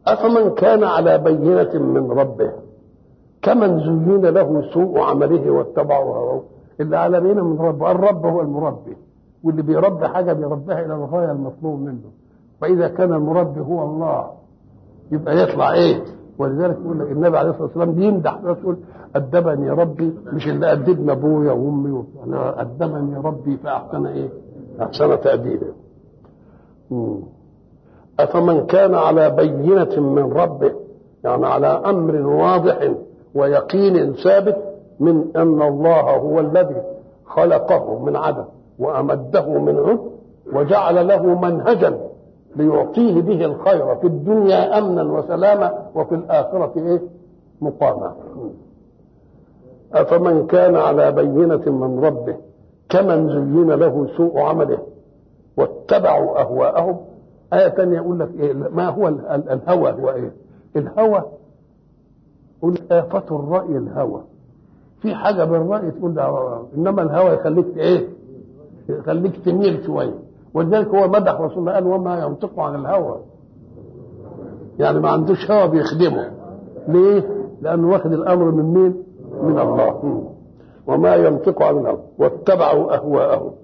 أفمن كان على بينة من ربه كمن زين له سوء عمله واتبعه هواه اللي على بينة من ربه الرب هو المربي واللي بيربي حاجة بيربيها إلى الغاية المطلوب منه فإذا كان المربي هو الله يبقى يطلع إيه ولذلك يقول لك النبي عليه الصلاة والسلام بيمدح يقول أدبني ربي مش اللي أدبنا أبويا وأمي أنا أدبني ربي فأحسن إيه أحسن تأديبه أفمن كان على بينة من ربه يعني على أمر واضح ويقين ثابت من أن الله هو الذي خلقه من عدم وأمده من عد وجعل له منهجا ليعطيه به الخير في الدنيا أمنا وسلاما وفي الآخرة إيه مقاما أفمن كان على بينة من ربه كمن زين له سوء عمله واتبعوا أهواءهم آية ثانية يقول لك إيه ما هو الهوى هو إيه الهوى يقول آفة الرأي الهوى في حاجة بالرأي تقول ده إنما الهوى يخليك إيه يخليك تميل شوية ولذلك هو مدح رسول الله قال وما ينطق عن الهوى يعني ما عندوش هوى بيخدمه ليه؟ لأنه واخد الأمر من مين؟ من الله وما ينطق عن الهوى واتبعوا أهواءهم